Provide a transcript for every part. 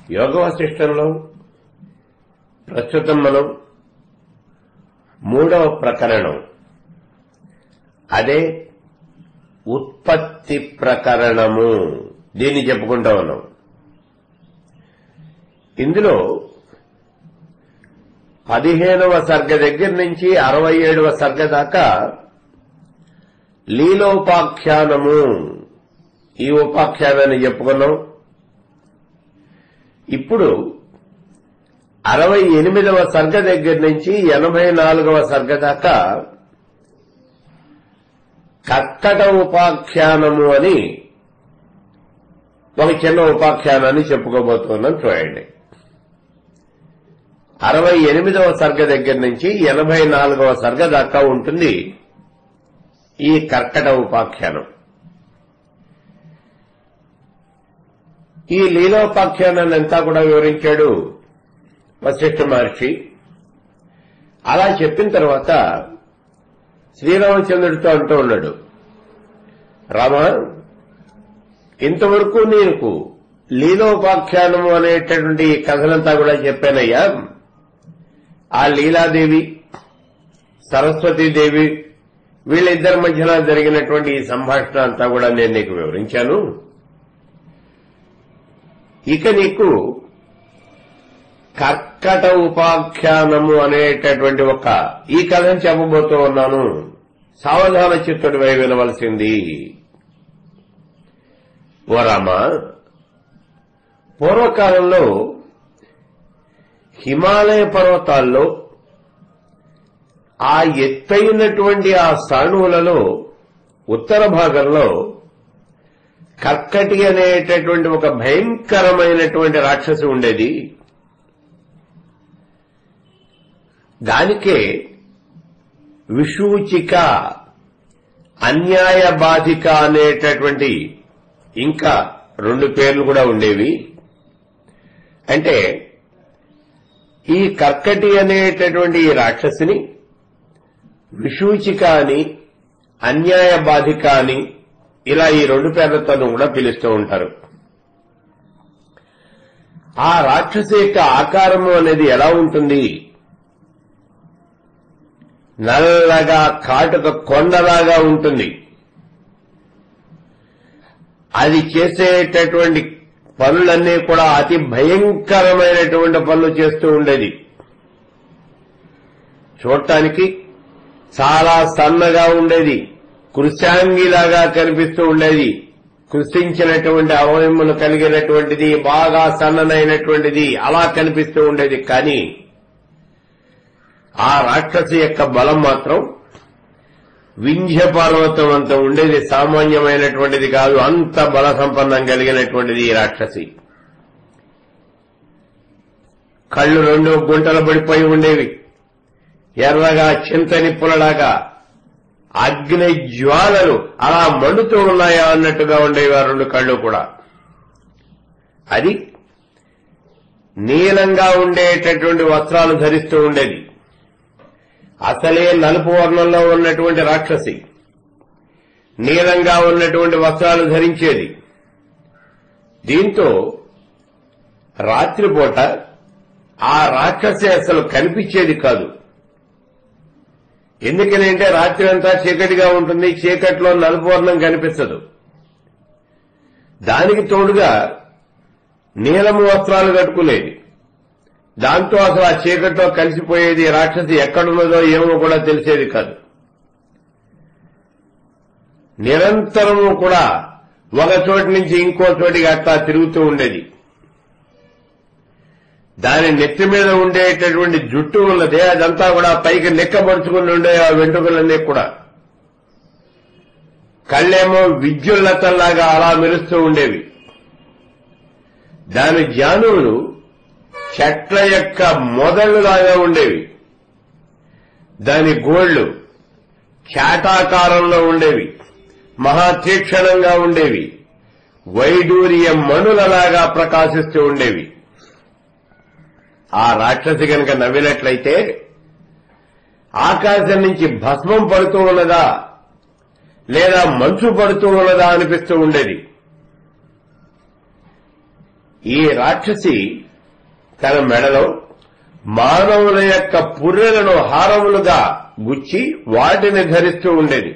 యోగ వశిష్టంలో ప్రస్తుతం మనం మూడవ ప్రకరణం అదే ఉత్పత్తి ప్రకరణము దీన్ని చెప్పుకుంటా ఉన్నాం ఇందులో పదిహేనవ సర్గ దగ్గర నుంచి అరవై ఏడవ సర్గ దాకా లీలోపాఖ్యానము ఈ ఉపాఖ్యానాన్ని చెప్పుకున్నాం ఇప్పుడు అరవై ఎనిమిదవ సర్గ దగ్గర నుంచి ఎనభై నాలుగవ సర్గ దాకా కర్కట ఉపాఖ్యానము అని ఒక చిన్న ఉపాఖ్యానాన్ని చెప్పుకోబోతున్నాం చూడండి అరవై ఎనిమిదవ సర్గ దగ్గర నుంచి ఎనభై నాలుగవ సర్గ దాకా ఉంటుంది ఈ కర్కట ఉపాఖ్యానం ఈ లీలోపాఖ్యానాన్ని అంతా కూడా వివరించాడు వశిష్ఠ మహర్షి అలా చెప్పిన తర్వాత శ్రీరామచంద్రుడితో అంటూ ఉన్నాడు రామ ఇంతవరకు నీకు లీలోపాఖ్యానము అనేటటువంటి కథలంతా కూడా చెప్పానయ్యా ఆ లీలాదేవి సరస్వతీదేవి వీళ్ళిద్దరి మధ్యన జరిగినటువంటి ఈ సంభాషణ అంతా కూడా నేను నీకు వివరించాను ఇక నీకు కర్కట ఉపాఖ్యానము అనేటటువంటి ఒక ఈ కథను చెప్పబోతూ ఉన్నాను సావధాన చిత్తుడి వై వినవలసింది ఓ రామ పూర్వకాలంలో హిమాలయ పర్వతాల్లో ఆ ఎత్తైనటువంటి ఆ సాణువులలో ఉత్తర భాగంలో కర్కటి అనేటటువంటి ఒక భయంకరమైనటువంటి రాక్షసి ఉండేది దానికే విషూచిక అన్యాయ బాధిక అనేటటువంటి ఇంకా రెండు పేర్లు కూడా ఉండేవి అంటే ఈ కర్కటి అనేటటువంటి ఈ రాక్షసిని విషూచిక అని అన్యాయ బాధిక అని ఇలా ఈ రెండు పేర్లతోనూ కూడా పిలుస్తూ ఉంటారు ఆ రాక్షసి యొక్క ఆకారము అనేది ఎలా ఉంటుంది నల్లగా కాటుక కొండలాగా ఉంటుంది అది చేసేటటువంటి పనులన్నీ కూడా అతి భయంకరమైనటువంటి పనులు చేస్తూ ఉండేది చూడటానికి చాలా సన్నగా ఉండేది కృశాంగిలాగా కనిపిస్తూ ఉండేది కృషించినటువంటి అవయములు కలిగినటువంటిది బాగా సన్ననైనటువంటిది అలా కనిపిస్తూ ఉండేది కానీ ఆ రాక్షసి యొక్క బలం మాత్రం వింధ్య పర్వతం అంత ఉండేది సామాన్యమైనటువంటిది కాదు అంత బల సంపన్నం కలిగినటువంటిది ఈ రాక్షసి కళ్ళు రెండు గుంటలు పడిపోయి ఉండేవి ఎర్రగా చింతని పులలాగా అగ్ని జ్వాలలు అలా మండుతూ ఉన్నాయా అన్నట్టుగా ఉండేవి ఆ రెండు కళ్ళు కూడా అది నీలంగా ఉండేటటువంటి వస్త్రాలు ధరిస్తూ ఉండేది అసలే నలుపు వర్ణంలో ఉన్నటువంటి రాక్షసి నీలంగా ఉన్నటువంటి వస్త్రాలు ధరించేది దీంతో రాత్రిపూట ఆ రాక్షసి అసలు కనిపించేది కాదు ఎందుకనంటే రాత్రి అంతా చీకటిగా ఉంటుంది చీకట్లో నలుపు వర్ణం కనిపించదు దానికి తోడుగా నీలము వస్త్రాలు కట్టుకునేది దాంతో అసలు ఆ చీకట్లో కలిసిపోయేది రాక్షసి ఎక్కడున్నదో ఏమో కూడా తెలిసేది కాదు నిరంతరము కూడా ఒక చోటి నుంచి ఇంకో చోటికి అట్లా తిరుగుతూ ఉండేది దాని నెత్తి మీద ఉండేటటువంటి జుట్టు ఉన్నదే అదంతా కూడా పైకి నెక్కబరుచుకుని ఉండే ఆ వెంట్రుకలన్నీ కూడా కళ్ళేమో విద్యుల్లతల్లాగా అలా మెరుస్తూ ఉండేవి దాని జానువులు చెట్ల యొక్క మొదళ్ళలాగా ఉండేవి దాని గోళ్లు చాటాకారంలో ఉండేవి మహా తీక్షణంగా ఉండేవి వైడూర్య మణులలాగా ప్రకాశిస్తూ ఉండేవి ఆ రాక్షసి గనక నవ్వినట్లయితే ఆకాశం నుంచి భస్మం పడుతూ ఉన్నదా లేదా మంచు పడుతూ ఉన్నదా అనిపిస్తూ ఉండేది ఈ రాక్షసి తన మెడలో మానవుల యొక్క పుర్రెలను హారములుగా గుచ్చి వాటిని ధరిస్తూ ఉండేది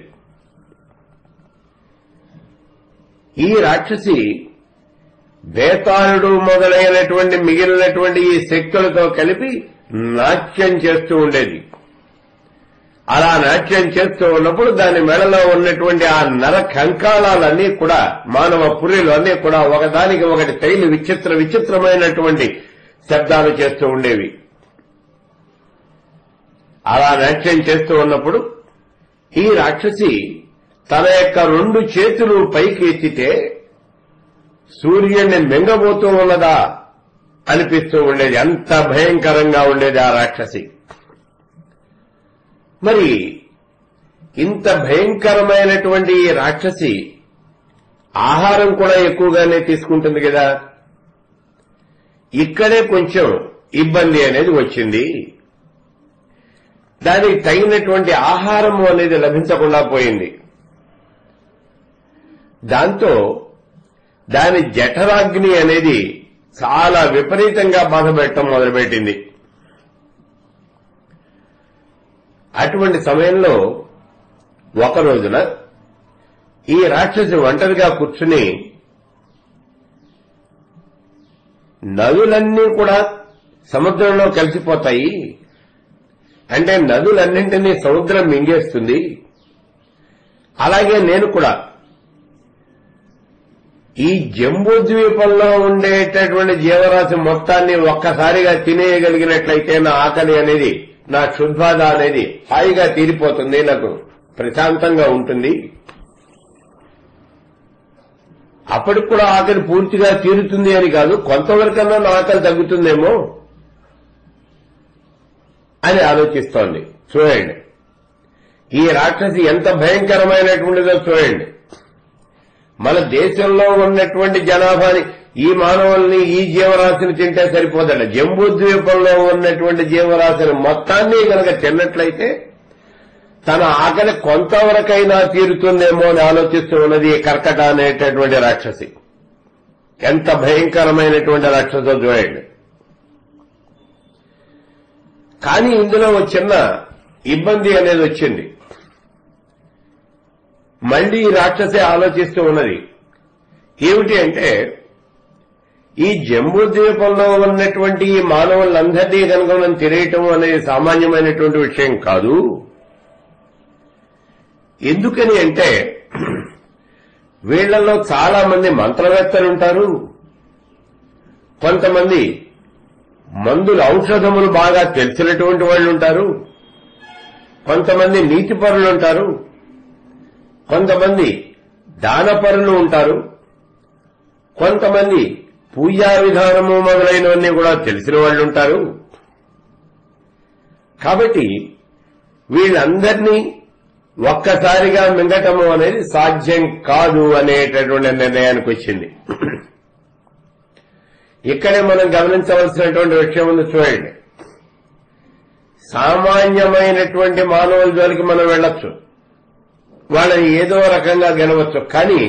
ఈ రాక్షసి బేతాళుడు మొదలైనటువంటి మిగిలినటువంటి ఈ శక్తులతో కలిపి నాట్యం చేస్తూ ఉండేది అలా నాట్యం చేస్తూ ఉన్నప్పుడు దాని మెడలో ఉన్నటువంటి ఆ నర కంకాళాలన్నీ కూడా మానవ పుర్రెలు అన్నీ కూడా ఒకదానికి ఒకటి తైలు విచిత్ర విచిత్రమైనటువంటి శబ్దాలు చేస్తూ ఉండేవి అలా నాట్యం చేస్తూ ఉన్నప్పుడు ఈ రాక్షసి తన యొక్క రెండు చేతులు పైకి ఎత్తితే సూర్యుడిని మింగబోతూ ఉన్నదా అనిపిస్తూ ఉండేది అంత భయంకరంగా ఉండేది ఆ రాక్షసి మరి ఇంత భయంకరమైనటువంటి ఈ రాక్షసి ఆహారం కూడా ఎక్కువగానే తీసుకుంటుంది కదా ఇక్కడే కొంచెం ఇబ్బంది అనేది వచ్చింది దానికి తగినటువంటి ఆహారము అనేది లభించకుండా పోయింది దాంతో దాని జఠరాగ్ని అనేది చాలా విపరీతంగా బాధపెట్టడం మొదలుపెట్టింది అటువంటి సమయంలో ఒక రోజున ఈ రాక్షసి ఒంటరిగా కూర్చుని నదులన్నీ కూడా సముద్రంలో కలిసిపోతాయి అంటే నదులన్నింటినీ సముద్రం మింగేస్తుంది అలాగే నేను కూడా ఈ జంబూ ద్వీపంలో ఉండేటటువంటి జీవరాశి మొత్తాన్ని ఒక్కసారిగా తినేయగలిగినట్లయితే నా ఆకలి అనేది నా క్షుద్బాధ అనేది హాయిగా తీరిపోతుంది నాకు ప్రశాంతంగా ఉంటుంది అప్పటికి కూడా ఆకలి పూర్తిగా తీరుతుంది అని కాదు కొంతవరకన్నా నా ఆకలి తగ్గుతుందేమో అని ఆలోచిస్తోంది చూడండి ఈ రాక్షసి ఎంత భయంకరమైనటువంటిదో చూడండి మన దేశంలో ఉన్నటువంటి జనాభాని ఈ మానవుల్ని ఈ జీవరాశిని తింటే సరిపోదట జంబూ ద్వీపంలో ఉన్నటువంటి జీవరాశిని మొత్తాన్ని కనుక తిన్నట్లయితే తన ఆకలి కొంతవరకైనా తీరుతుందేమో అని ఆలోచిస్తూ ఉన్నది ఈ కర్కట అనేటటువంటి రాక్షసి ఎంత భయంకరమైనటువంటి రాక్షసో చూడండి కానీ ఇందులో ఒక చిన్న ఇబ్బంది అనేది వచ్చింది మళ్లీ ఈ రాక్షసే ఆలోచిస్తూ ఉన్నది ఏమిటి అంటే ఈ జంబూ ద్వీపంలో ఉన్నటువంటి ఈ మానవులందరినీ కనుక మనం తినేయటం అనేది సామాన్యమైనటువంటి విషయం కాదు ఎందుకని అంటే వీళ్లలో చాలా మంది మంత్రవేత్తలు ఉంటారు కొంతమంది మందులు ఔషధములు బాగా తెలిసినటువంటి వాళ్ళు ఉంటారు కొంతమంది నీతిపరులు ఉంటారు కొంతమంది దానపరులు ఉంటారు కొంతమంది పూజా విధానము మొదలైనవన్నీ కూడా తెలిసిన వాళ్ళు ఉంటారు కాబట్టి వీళ్ళందరినీ ఒక్కసారిగా మింగటము అనేది సాధ్యం కాదు అనేటటువంటి నిర్ణయానికి వచ్చింది ఇక్కడే మనం గమనించవలసినటువంటి విషయం ఉంది చూడండి సామాన్యమైనటువంటి మానవుల జోలికి మనం వెళ్ళొచ్చు వాళ్ళని ఏదో రకంగా గెలవచ్చు కానీ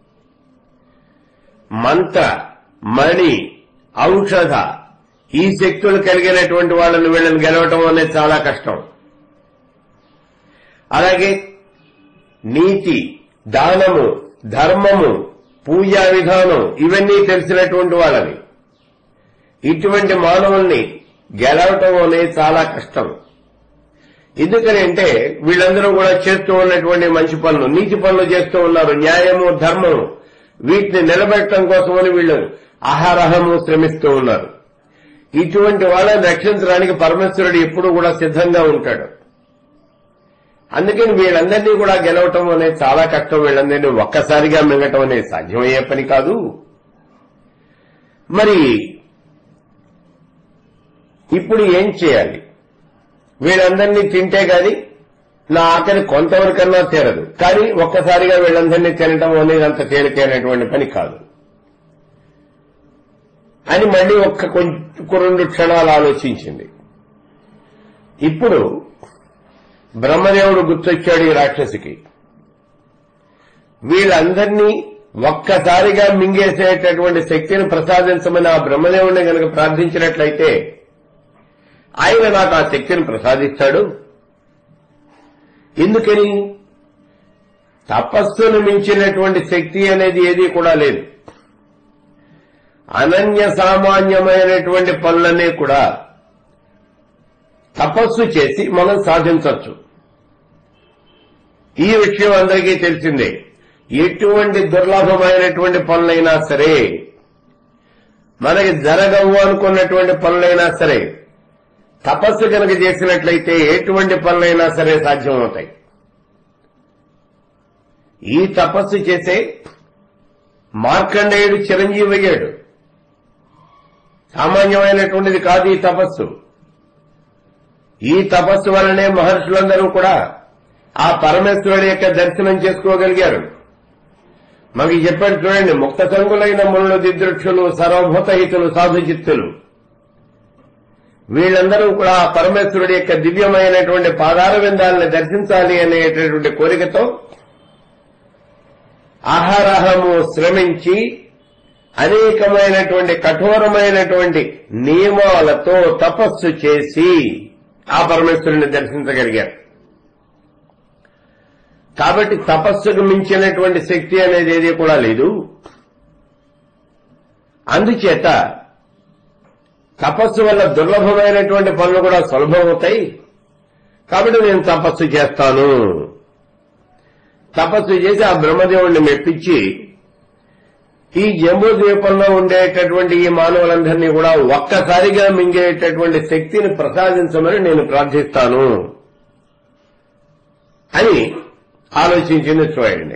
మంత్ర మణి ఔషధ ఈ శక్తులు కలిగినటువంటి వాళ్ళని వీళ్ళని గెలవటం అనేది చాలా కష్టం అలాగే నీతి దానము ధర్మము పూజా విధానం ఇవన్నీ తెలిసినటువంటి వాళ్ళని ఇటువంటి మానవుల్ని గెలవటం అనేది చాలా కష్టం ఎందుకని అంటే వీళ్ళందరూ కూడా చేస్తూ ఉన్నటువంటి మంచి పనులు నీతి పనులు చేస్తూ ఉన్నారు న్యాయము ధర్మము వీటిని నిలబెట్టడం కోసమని వీళ్ళు ఆహారహము శ్రమిస్తూ ఉన్నారు ఇటువంటి వాళ్ళని రక్షించడానికి పరమేశ్వరుడు ఎప్పుడూ కూడా సిద్ధంగా ఉంటాడు అందుకని వీళ్ళందరినీ కూడా గెలవటం అనేది చాలా కష్టం వీళ్ళందరినీ ఒక్కసారిగా మింగటం అనేది సాధ్యమయ్యే పని కాదు మరి ఇప్పుడు ఏం చేయాలి వీళ్ళందరినీ తింటే గాని నా ఆకలి కొంతవరకన్నా తీరదు కానీ ఒక్కసారిగా వీళ్ళందరినీ తినటం అనేది అంత తేలికైనటువంటి పని కాదు అని మళ్ళీ ఒక్క కొంచెం రెండు క్షణాలు ఆలోచించింది ఇప్పుడు బ్రహ్మదేవుడు గుర్తొచ్చాడు ఈ రాక్షసికి వీళ్ళందరినీ ఒక్కసారిగా మింగేసేటటువంటి శక్తిని ప్రసాదించమని ఆ బ్రహ్మదేవుడిని గనక ప్రార్థించినట్లయితే ఆయన నాకు ఆ శక్తిని ప్రసాదిస్తాడు ఎందుకని తపస్సును మించినటువంటి శక్తి అనేది ఏది కూడా లేదు అనన్య సామాన్యమైనటువంటి పనులన్నీ కూడా తపస్సు చేసి మనం సాధించవచ్చు ఈ విషయం అందరికీ తెలిసిందే ఎటువంటి దుర్లభమైనటువంటి పనులైనా సరే మనకి జరగవు అనుకున్నటువంటి పనులైనా సరే తపస్సు కనుక చేసినట్లయితే ఎటువంటి పనులైనా సరే సాధ్యమవుతాయి ఈ తపస్సు చేసే మార్కండేయుడు చిరంజీవి అయ్యాడు సామాన్యమైనటువంటిది కాదు ఈ తపస్సు ఈ తపస్సు వలనే మహర్షులందరూ కూడా ఆ పరమేశ్వరుడి యొక్క దర్శనం చేసుకోగలిగారు మనకి చెప్పాడు చూడండి ముక్త సంగులైన మునులు దిదృక్షులు సర్వభూతహితులు సాధుచిత్తులు వీళ్ళందరూ కూడా ఆ పరమేశ్వరుడి యొక్క దివ్యమైనటువంటి పాదార విందాలను దర్శించాలి అనేటటువంటి కోరికతో ఆహారహము శ్రమించి అనేకమైనటువంటి కఠోరమైనటువంటి నియమాలతో తపస్సు చేసి ఆ పరమేశ్వరుని దర్శించగలిగారు కాబట్టి తపస్సుకు మించినటువంటి శక్తి అనేది ఏది కూడా లేదు అందుచేత తపస్సు వల్ల దుర్లభమైనటువంటి పనులు కూడా సులభమవుతాయి కాబట్టి నేను తపస్సు చేస్తాను తపస్సు చేసి ఆ బ్రహ్మదేవుణ్ణి మెప్పించి ఈ జంబూ ద్వీపంలో ఉండేటటువంటి ఈ మానవులందరినీ కూడా ఒక్కసారిగా మింగేటటువంటి శక్తిని ప్రసాదించమని నేను ప్రార్థిస్తాను అని ఆలోచించింది చూడండి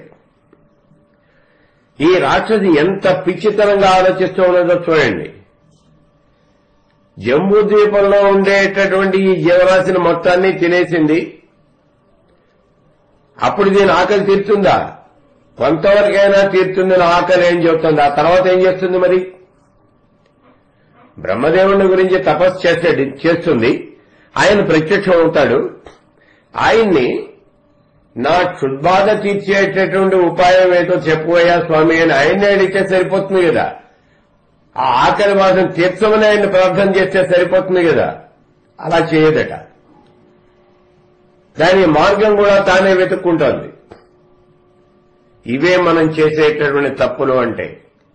ఈ రాక్షసి ఎంత పిచ్చితనంగా ఆలోచిస్తూ ఉన్నదో చూడండి జంబూ ద్వీపంలో ఉండేటటువంటి ఈ జీవరాశిని మొత్తాన్ని తినేసింది అప్పుడు దీని ఆకలి తీరుతుందా కొంతవరకైనా తీరుతుందని ఆకలి ఏం చెబుతుంది ఆ తర్వాత ఏం చేస్తుంది మరి బ్రహ్మదేవుని గురించి తపస్సు చేసే చేస్తుంది ఆయన ప్రత్యక్షం అవుతాడు ఆయన్ని నా క్షుద్బాధ తీర్చేటటువంటి ఉపాయం ఏదో చెప్పుకోయా స్వామి అని ఆయన్ని అడిగితే సరిపోతుంది కదా ఆ ఆకలి బాధను తీర్చమని ఆయన ప్రార్థన చేస్తే సరిపోతుంది కదా అలా చేయదట దాని మార్గం కూడా తానే వెతుక్కుంటోంది ఇవే మనం చేసేటటువంటి తప్పులు అంటే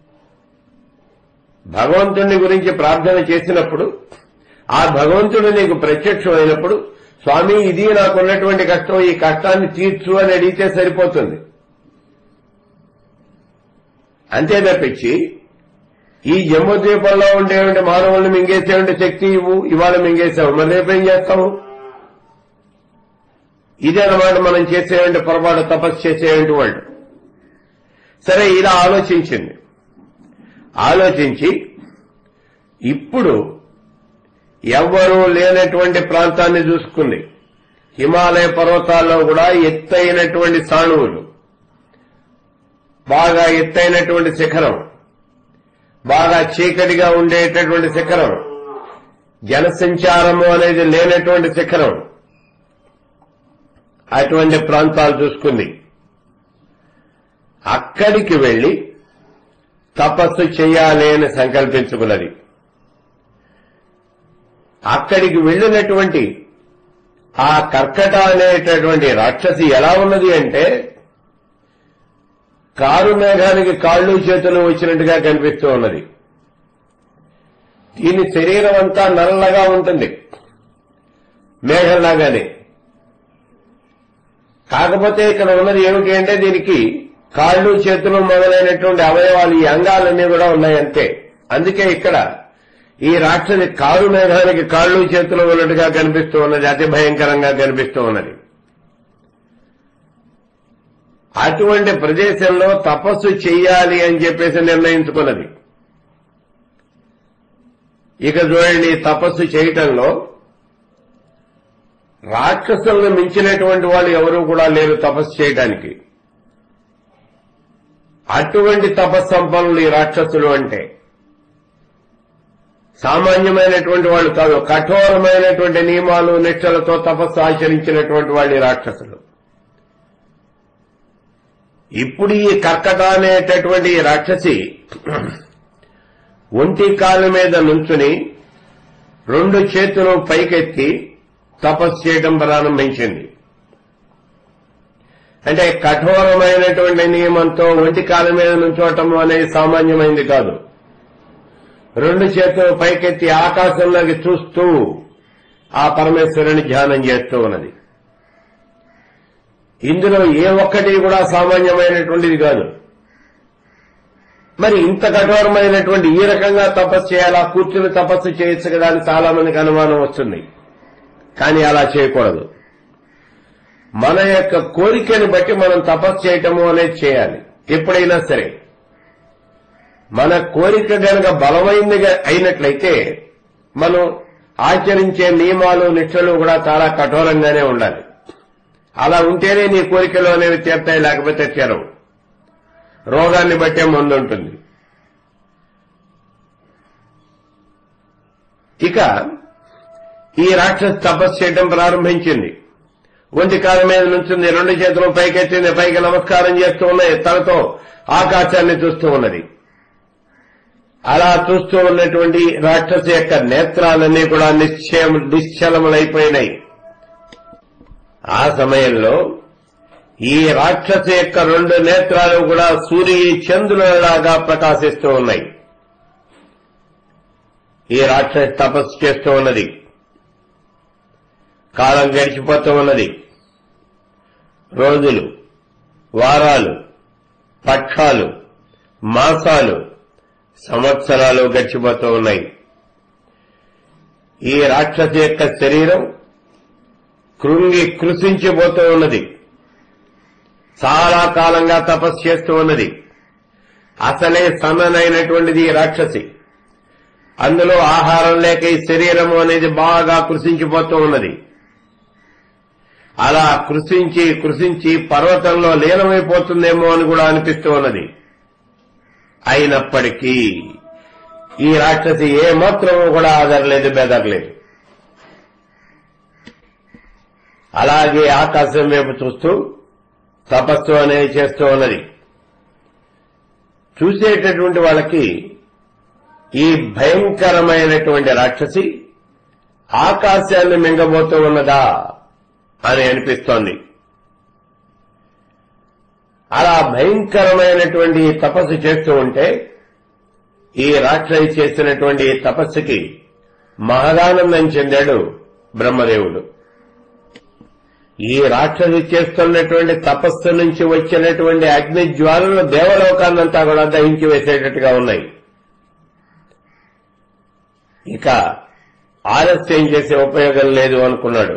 భగవంతుని గురించి ప్రార్థన చేసినప్పుడు ఆ భగవంతుడు నీకు ప్రత్యక్షం అయినప్పుడు స్వామి ఇది నాకున్నటువంటి కష్టం ఈ కష్టాన్ని తీర్చు అని అడిగితే సరిపోతుంది అంతే తప్పించి ఈ జమ్మద్వీపంలో ఉండేటువంటి మానవుల్ని మింగేసేటువంటి శక్తి ఇవ్వు ఇవాళ మింగేసావు మరి రేపేం చేస్తావు ఇదన్నమాట మనం చేసేటువంటి పొరపాటు తపస్సు చేసేటువంటి వాళ్ళు సరే ఇలా ఆలోచించింది ఆలోచించి ఇప్పుడు ఎవ్వరూ లేనటువంటి ప్రాంతాన్ని చూసుకుంది హిమాలయ పర్వతాల్లో కూడా ఎత్తైనటువంటి సాణువులు బాగా ఎత్తైనటువంటి శిఖరం బాగా చీకటిగా ఉండేటటువంటి శిఖరం జనసంచారము అనేది లేనటువంటి శిఖరం అటువంటి ప్రాంతాలు చూసుకుంది అక్కడికి వెళ్లి తపస్సు చేయాలి అని సంకల్పించుకున్నది అక్కడికి వెళ్ళినటువంటి ఆ కర్కట అనేటటువంటి రాక్షసి ఎలా ఉన్నది అంటే కారు మేఘానికి కాళ్ళు చేతులు వచ్చినట్టుగా కనిపిస్తూ ఉన్నది దీని శరీరం అంతా నల్లగా ఉంటుంది మేఘంలాగానే కాకపోతే ఇక్కడ ఉన్నది ఏమిటి అంటే దీనికి కాళ్ళు చేతులు మొదలైనటువంటి అవయవాలు ఈ అంగాలన్నీ కూడా ఉన్నాయంతే అందుకే ఇక్కడ ఈ రాక్షసి కారు మేఘానికి కాళ్ళు చేతులు ఉన్నట్టుగా కనిపిస్తూ ఉన్నది అతి భయంకరంగా కనిపిస్తూ ఉన్నది అటువంటి ప్రదేశంలో తపస్సు చెయ్యాలి అని చెప్పేసి నిర్ణయించుకున్నది ఇక చూడండి తపస్సు చేయటంలో రాక్షసులను మించినటువంటి వాళ్ళు ఎవరూ కూడా లేరు తపస్సు చేయడానికి అటువంటి తపస్సంపన్నులు ఈ రాక్షసులు అంటే సామాన్యమైనటువంటి వాళ్ళు కాదు కఠోరమైనటువంటి నియమాలు నిష్టలతో తపస్సు ఆచరించినటువంటి వాళ్ళు ఈ రాక్షసులు ఇప్పుడు ఈ కర్కట అనేటటువంటి ఈ రాక్షసి ఒంటి కాలు మీద నుంచుని రెండు చేతులు పైకెత్తి తపస్సు చేయడం ప్రారంభించింది అంటే కఠోరమైనటువంటి నియమంతో ఒంటి కాలు మీద నుంచోవటం అనేది సామాన్యమైంది కాదు రెండు చేతులు పైకెత్తి ఆకాశంలోకి చూస్తూ ఆ పరమేశ్వరుని ధ్యానం చేస్తూ ఉన్నది ఇందులో ఏ ఒక్కటి కూడా సామాన్యమైనటువంటిది కాదు మరి ఇంత కఠోరమైనటువంటి ఈ రకంగా తపస్సు చేయాలా కూర్చుని తపస్సు చేయొచ్చు కదా అని చాలా మందికి అనుమానం వస్తుంది కానీ అలా చేయకూడదు మన యొక్క కోరికని బట్టి మనం తపస్సు చేయటము అనేది చేయాలి ఎప్పుడైనా సరే మన కోరిక గనక బలమైంది అయినట్లయితే మనం ఆచరించే నియమాలు నిష్టలు కూడా చాలా కఠోరంగానే ఉండాలి అలా ఉంటేనే నీ కోరికలు అనేవి తీర్తాయి లేకపోతే తీరవు రోగాన్ని బట్టే ముందు ఉంటుంది ఇక ఈ రాక్షసు తపస్సు చేయడం ప్రారంభించింది ఒంటి కాలం మీద నుంచింది రెండు చేతులు పైకెత్తింది పైకి నమస్కారం చేస్తూ ఉన్నాయి తనతో ఆకాశాన్ని చూస్తూ ఉన్నది అలా చూస్తూ ఉన్నటువంటి రాక్షసు యొక్క నేత్రాలన్నీ కూడా నిశ్చయం నిశ్చలములైపోయినాయి ఆ సమయంలో ఈ రాక్షసు యొక్క రెండు నేత్రాలు కూడా సూర్య చంద్రులలాగా ప్రకాశిస్తూ ఉన్నాయి ఈ రాక్షసి తపస్సు చేస్తూ ఉన్నది కాలం గడిచిపోతూ ఉన్నది రోజులు వారాలు పక్షాలు మాసాలు సంవత్సరాలు గడిచిపోతూ ఉన్నాయి ఈ రాక్షసి యొక్క శరీరం కృంగి కృషించిపోతూ ఉన్నది చాలా కాలంగా తపస్సు చేస్తూ ఉన్నది అసలే సన్ననైనటువంటిది ఈ రాక్షసి అందులో ఆహారం లేక ఈ శరీరము అనేది బాగా కృషించిపోతూ ఉన్నది అలా కృషించి కృషించి పర్వతంలో లీనమైపోతుందేమో అని కూడా అనిపిస్తూ ఉన్నది అయినప్పటికీ ఈ రాక్షసి ఏ మాత్రము కూడా ఆదరలేదు బెదరలేదు అలాగే ఆకాశం వైపు చూస్తూ తపస్సు అనేది చేస్తూ ఉన్నది చూసేటటువంటి వాళ్ళకి ఈ భయంకరమైనటువంటి రాక్షసి ఆకాశాన్ని మింగబోతూ ఉన్నదా అని అనిపిస్తోంది అలా భయంకరమైనటువంటి తపస్సు చేస్తూ ఉంటే ఈ రాక్షసి చేసినటువంటి తపస్సుకి మహదానందం చెందాడు బ్రహ్మదేవుడు ఈ రాక్షసి చేస్తున్నటువంటి తపస్సు నుంచి వచ్చినటువంటి అగ్ని జ్వాలలు దేవలోకాన్నంతా కూడా దహించి వేసేటట్టుగా ఉన్నాయి ఇక ఆలస్యం చేసే ఉపయోగం లేదు అనుకున్నాడు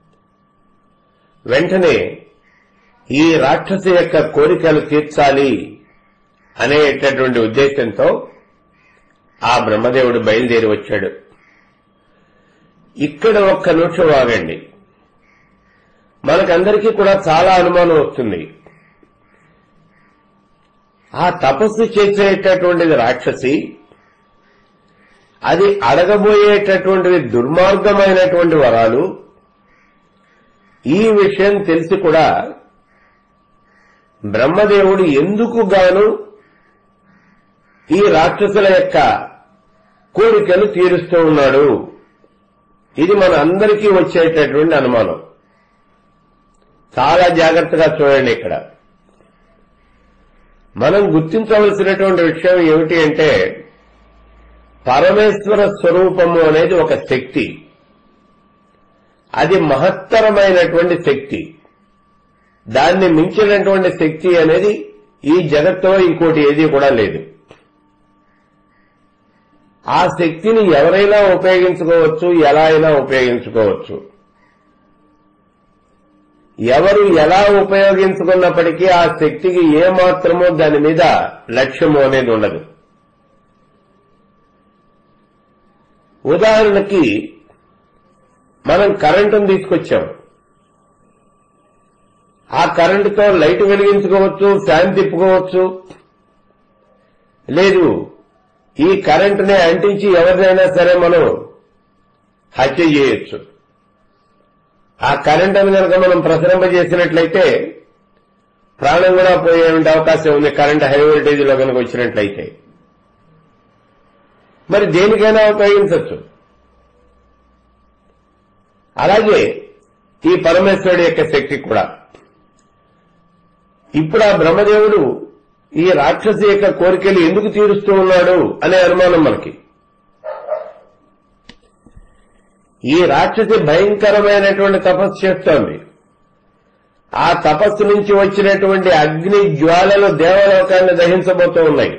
వెంటనే ఈ రాక్షసి యొక్క కోరికలు తీర్చాలి అనేటటువంటి ఉద్దేశంతో ఆ బ్రహ్మదేవుడు బయలుదేరి వచ్చాడు ఇక్కడ ఒక్క నిమిషం ఆగండి మనకందరికీ కూడా చాలా అనుమానం వస్తుంది ఆ తపస్సు చేసేటటువంటిది రాక్షసి అది అడగబోయేటటువంటివి దుర్మార్గమైనటువంటి వరాలు ఈ విషయం తెలిసి కూడా బ్రహ్మదేవుడు ఎందుకు గాను ఈ రాక్షసుల యొక్క కోరికలు తీరుస్తూ ఉన్నాడు ఇది మన అందరికీ వచ్చేటటువంటి అనుమానం చాలా జాగ్రత్తగా చూడండి ఇక్కడ మనం గుర్తించవలసినటువంటి విషయం ఏమిటి అంటే పరమేశ్వర స్వరూపము అనేది ఒక శక్తి అది మహత్తరమైనటువంటి శక్తి దాన్ని మించినటువంటి శక్తి అనేది ఈ జగత్తులో ఇంకోటి ఏది కూడా లేదు ఆ శక్తిని ఎవరైనా ఉపయోగించుకోవచ్చు ఎలా అయినా ఉపయోగించుకోవచ్చు ఎవరు ఎలా ఉపయోగించుకున్నప్పటికీ ఆ శక్తికి ఏమాత్రమో దాని మీద లక్ష్యము అనేది ఉండదు ఉదాహరణకి మనం కరెంటును తీసుకొచ్చాం ఆ కరెంటుతో లైట్ వెలిగించుకోవచ్చు ఫ్యాన్ తిప్పుకోవచ్చు లేదు ఈ కరెంటునే అంటించి ఎవరినైనా సరే మనం హత్య చేయొచ్చు ఆ కరెంటును కనుక మనం ప్రసరింపజేసినట్లయితే ప్రాణం కూడా పోయే అవకాశం ఉంది కరెంట్ హై వోల్టేజ్లో కనుక వచ్చినట్లయితే మరి దేనికైనా ఉపయోగించవచ్చు అలాగే ఈ పరమేశ్వరుడి యొక్క శక్తి కూడా ఇప్పుడు ఆ బ్రహ్మదేవుడు ఈ రాక్షసి యొక్క కోరికలు ఎందుకు తీరుస్తూ ఉన్నాడు అనే అనుమానం మనకి ఈ రాక్షసి భయంకరమైనటువంటి తపస్సు చేస్తోంది ఆ తపస్సు నుంచి వచ్చినటువంటి అగ్ని జ్వాలలు దేవలోకాన్ని దహించబోతూ ఉన్నాయి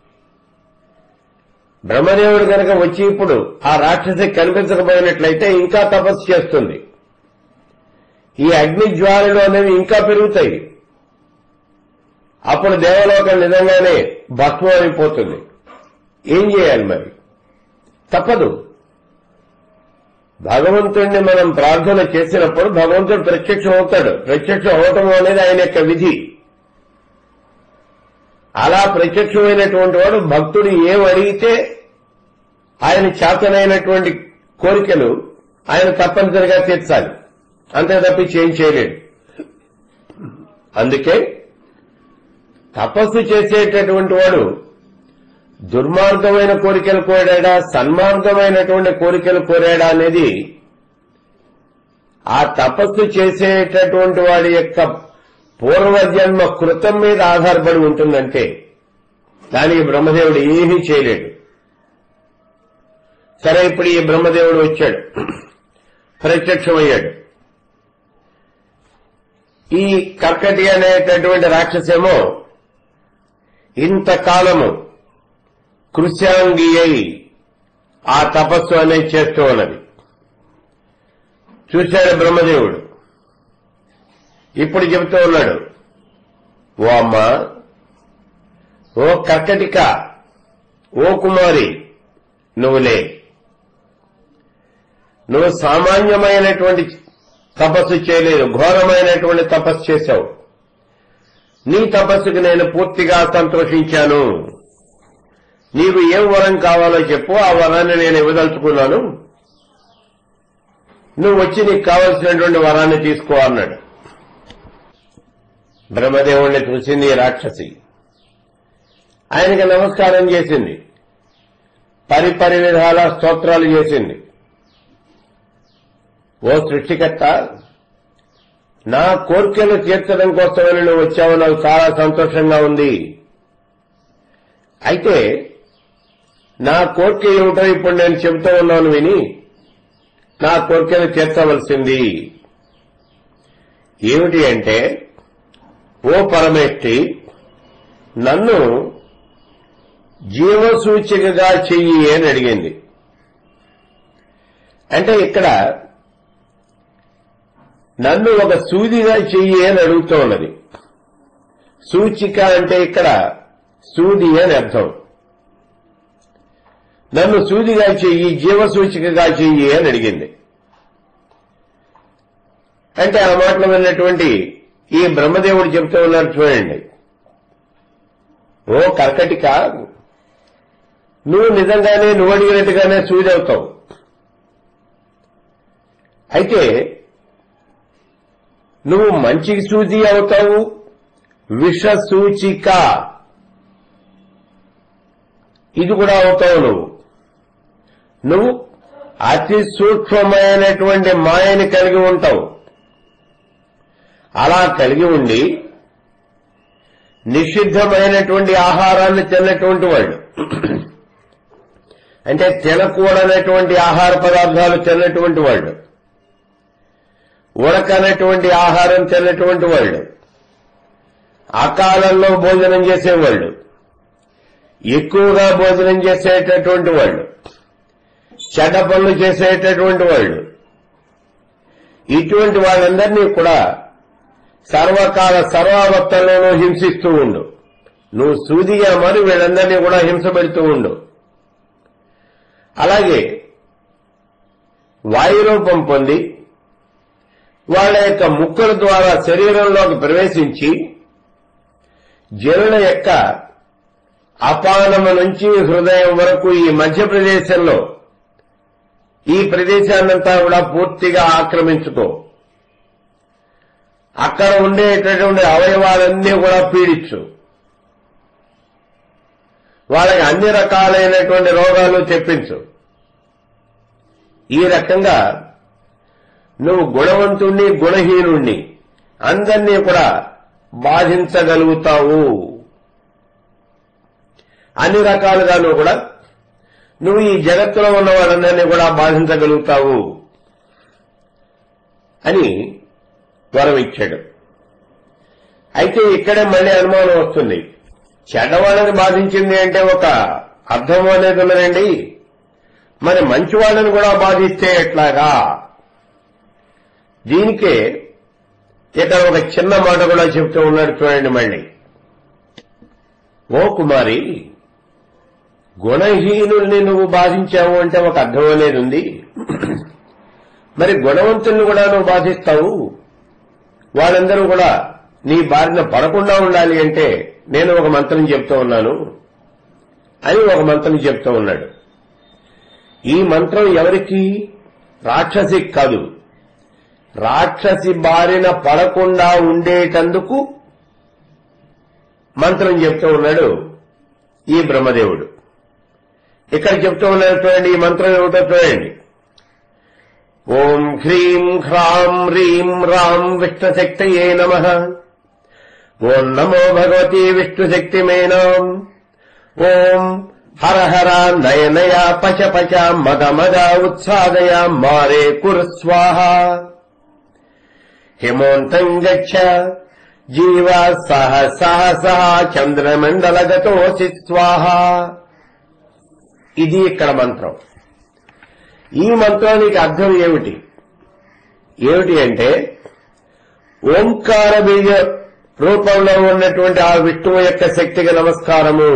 బ్రహ్మదేవుడు కనుక వచ్చి ఇప్పుడు ఆ రాక్షసి కనిపించకపోయినట్లయితే ఇంకా తపస్సు చేస్తుంది ఈ అగ్ని జ్వాలలు అనేవి ఇంకా పెరుగుతాయి అప్పుడు దేవలోకం నిజంగానే భస్మం అయిపోతుంది ఏం చేయాలి మరి తప్పదు భగవంతుణ్ణి మనం ప్రార్థన చేసినప్పుడు భగవంతుడు ప్రత్యక్షం అవుతాడు ప్రత్యక్షం అవటం అనేది ఆయన యొక్క విధి అలా ప్రత్యక్షమైనటువంటి వాడు భక్తుడు ఏం అడిగితే ఆయన చేతనైనటువంటి కోరికలు ఆయన తప్పనిసరిగా తీర్చాలి అంతే తప్పించి ఏం చేయలేడు అందుకే తపస్సు చేసేటటువంటి వాడు దుర్మార్గమైన కోరికలు కోరాడా సన్మార్గమైనటువంటి కోరికలు కోరాడా అనేది ఆ తపస్సు చేసేటటువంటి వాడి యొక్క పూర్వజన్మ కృతం మీద ఆధారపడి ఉంటుందంటే దానికి బ్రహ్మదేవుడు ఏమీ చేయలేడు సరే ఇప్పుడు ఈ బ్రహ్మదేవుడు వచ్చాడు ప్రత్యక్షమయ్యాడు ఈ కర్కటి అనేటటువంటి రాక్షసేమో ఇంతకాలము కృశాంగి అయి ఆ తపస్సు అనేది చేస్తూ ఉన్నది చూశాడు బ్రహ్మదేవుడు ఇప్పుడు చెబుతూ ఉన్నాడు ఓ అమ్మ ఓ కర్కటిక ఓ కుమారి నువ్వులే నువ్వు సామాన్యమైనటువంటి తపస్సు చేయలేదు ఘోరమైనటువంటి తపస్సు చేశావు నీ తపస్సుకు నేను పూర్తిగా సంతోషించాను నీకు ఏం వరం కావాలో చెప్పు ఆ వరాన్ని నేను ఇవ్వదలుచుకున్నాను నువ్వు వచ్చి నీకు కావలసినటువంటి వరాన్ని తీసుకో అన్నాడు బ్రహ్మదేవుణ్ణి చూసింది ఈ రాక్షసి ఆయనకి నమస్కారం చేసింది పరిపరి విధాల స్తోత్రాలు చేసింది ఓ సృష్టికర్త నా కోరికలు తీర్చడం కోసమని నువ్వు వచ్చావు నాకు చాలా సంతోషంగా ఉంది అయితే నా కోరిక ఏమిటో ఇప్పుడు నేను చెబుతూ ఉన్నాను విని నా కోరికలు తీర్చవలసింది ఏమిటి అంటే ఓ పరమేష్టి నన్ను జీవసూచికగా చెయ్యి అని అడిగింది అంటే ఇక్కడ నన్ను ఒక సూదిగా చెయ్యి అని అడుగుతూ ఉన్నది సూచిక అంటే ఇక్కడ సూది అని అర్థం నన్ను సూదిగా చెయ్యి జీవసూచికగా చెయ్యి అని అడిగింది అంటే ఆ మాటలు విన్నటువంటి ఈ బ్రహ్మదేవుడు చెప్తూ ఉన్నారు చూడండి ఓ కర్కటిక నువ్వు నిజంగానే నువ్వు అడిగినట్టుగానే సూది అవుతావు అయితే నువ్వు మంచి సూచి అవుతావు విష సూచిక ఇది కూడా అవుతావు నువ్వు నువ్వు అతి సూక్ష్మమైనటువంటి మాయని కలిగి ఉంటావు అలా కలిగి ఉండి నిషిద్ధమైనటువంటి ఆహారాన్ని తిన్నటువంటి వాళ్ళు అంటే తినకూడనటువంటి ఆహార పదార్థాలు తిన్నటువంటి వాళ్ళు ఉడకనటువంటి ఆహారం తిన్నటువంటి వాళ్ళు అకాలంలో భోజనం చేసేవాళ్ళు ఎక్కువగా భోజనం చేసేటటువంటి వాళ్ళు చెడ్డ పనులు చేసేటటువంటి వాళ్ళు ఇటువంటి వాళ్ళందరినీ కూడా సర్వకాల సర్వావస్థల్లోనూ హింసిస్తూ ఉండు నువ్వు సూదిగా మరి వీళ్ళందరినీ కూడా హింస పెడుతూ ఉండు అలాగే వాయురూపం పొంది వాళ్ళ యొక్క ముక్కుల ద్వారా శరీరంలోకి ప్రవేశించి జనుల యొక్క అపానము నుంచి హృదయం వరకు ఈ మధ్య ప్రదేశంలో ఈ ప్రదేశాన్నంతా కూడా పూర్తిగా ఆక్రమించుకో అక్కడ ఉండేటటువంటి అవయవాలన్నీ కూడా పీడించు వాళ్ళకి అన్ని రకాలైనటువంటి రోగాలు తెప్పించు ఈ రకంగా నువ్వు గుణవంతుణ్ణి గుణహీనుణ్ణి అందరినీ కూడా బాధించగలుగుతావు అన్ని రకాలుగా నువ్వు కూడా నువ్వు ఈ జగత్తులో ఉన్న వాళ్ళందరినీ కూడా బాధించగలుగుతావు అని వరం ఇచ్చాడు అయితే ఇక్కడే మళ్ళీ అనుమానం వస్తుంది చెడ్డవాళ్ళని బాధించింది అంటే ఒక అర్థం అనేది ఉన్నదండి మరి మంచి వాళ్ళని కూడా బాధిస్తే ఎట్లాగా దీనికే ఇక్కడ ఒక చిన్న మాట కూడా చెప్తూ ఉన్నాడు చూడండి మళ్ళీ ఓ కుమారి గుణహీనుల్ని నువ్వు బాధించావు అంటే ఒక అర్థం అనేది ఉంది మరి గుణవంతుల్ని కూడా నువ్వు బాధిస్తావు వాళ్ళందరూ కూడా నీ బారిన పడకుండా ఉండాలి అంటే నేను ఒక మంత్రం చెప్తూ ఉన్నాను అని ఒక మంత్రం చెప్తూ ఉన్నాడు ఈ మంత్రం ఎవరికి రాక్షసి కాదు రాక్షసి బారిన పడకుండా ఉండేటందుకు మంత్రం చెప్తూ ఉన్నాడు ఈ బ్రహ్మదేవుడు ఇక్కడ చెప్తూ ఉన్నాడు చూడండి ఈ మంత్రం ఏమిటో చూడండి ఓం హ్రీం హ్రాం హ్రీం రాం విష్ణుశక్తయే నమ ఓం నమో భగవతి విష్ణుశక్తిమేనాం ఓం హర హర నయ నయ పచ పచ మద మద ఉత్సాదయ మారే కురు స్వాహ హిమోంతం గచ్చ జీవ సహ సహ సహ చంద్రమండలగతోసి స్వాహ ఇది ఇక్కడ మంత్రం ఈ మంత్రానికి అర్థం ఏమిటి ఏమిటి అంటే ఓంకార బీజ రూపంలో ఉన్నటువంటి ఆ విష్ణువు యొక్క శక్తికి నమస్కారము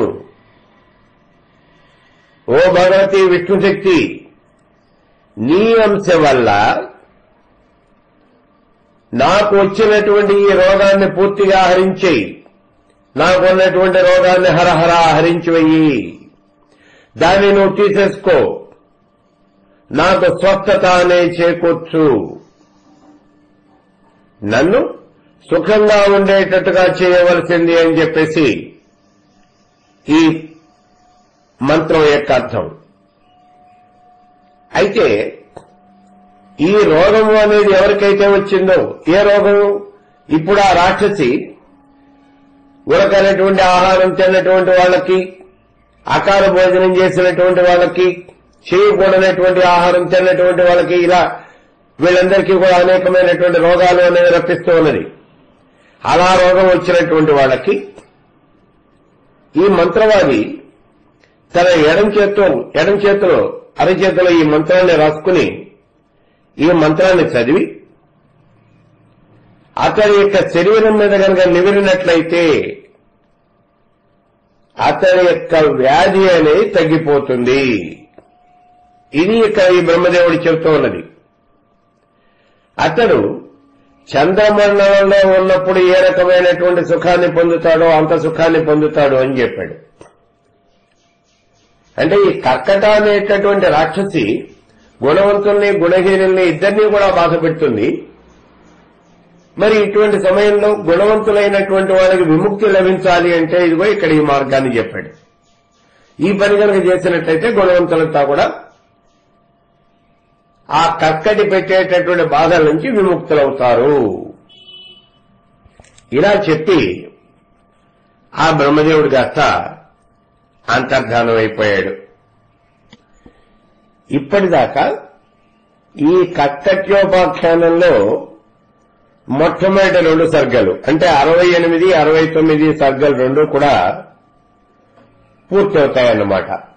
ఓ భగవతి విష్ణు శక్తి నీ అంశ వల్ల నాకు వచ్చినటువంటి ఈ రోగాన్ని పూర్తిగా హరించేయి నాకున్నటువంటి రోగాన్ని హరహర హరించివయ్యి దాన్ని నువ్వు తీసేసుకో నాకు స్వస్థత అనే చేకూర్చు నన్ను సుఖంగా ఉండేటట్టుగా చేయవలసింది అని చెప్పేసి ఈ మంత్రం యొక్క అర్థం అయితే ఈ రోగము అనేది ఎవరికైతే వచ్చిందో ఏ రోగం ఇప్పుడు ఆ రాక్షసి ఉరకనటువంటి ఆహారం తిన్నటువంటి వాళ్ళకి అకాల భోజనం చేసినటువంటి వాళ్ళకి చేయకూడనటువంటి ఆహారం తిన్నటువంటి వాళ్ళకి ఇలా వీళ్ళందరికీ కూడా అనేకమైనటువంటి రోగాలు అనేవి రప్పిస్తూ ఉన్నది అలా రోగం వచ్చినటువంటి వాళ్ళకి ఈ మంత్రవాది తన ఎడం చేత్తో ఎడం చేతిలో అరచేతిలో ఈ మంత్రాన్ని రాసుకుని ఈ మంత్రాన్ని చదివి అతని యొక్క శరీరం మీద కనుక నివిరినట్లయితే అతని యొక్క వ్యాధి అనేది తగ్గిపోతుంది ఇది ఇక్కడ ఈ బ్రహ్మదేవుడు చెబుతూ ఉన్నది అతడు చంద్రమండలంలో ఉన్నప్పుడు ఏ రకమైనటువంటి సుఖాన్ని పొందుతాడో అంత సుఖాన్ని పొందుతాడు అని చెప్పాడు అంటే ఈ కర్కట అనేటటువంటి రాక్షసి గుణవంతుల్ని గుణహీనుల్ని ఇద్దరినీ కూడా బాధ పెడుతుంది మరి ఇటువంటి సమయంలో గుణవంతులైనటువంటి వాళ్ళకి విముక్తి లభించాలి అంటే ఇదిగో ఇక్కడ ఈ మార్గాన్ని చెప్పాడు ఈ పని కనుక చేసినట్లయితే గుణవంతులంతా కూడా ఆ కక్కటి పెట్టేటటువంటి బాధల నుంచి విముక్తులవుతారు ఇలా చెప్పి ఆ బ్రహ్మదేవుడి కాస్త అంతర్ధానం అయిపోయాడు ఇప్పటిదాకా ఈ కక్కట్యోపాఖ్యానంలో మొట్టమొదటి రెండు సర్గలు అంటే అరవై ఎనిమిది అరవై తొమ్మిది సర్గలు రెండు కూడా పూర్తవుతాయన్నమాట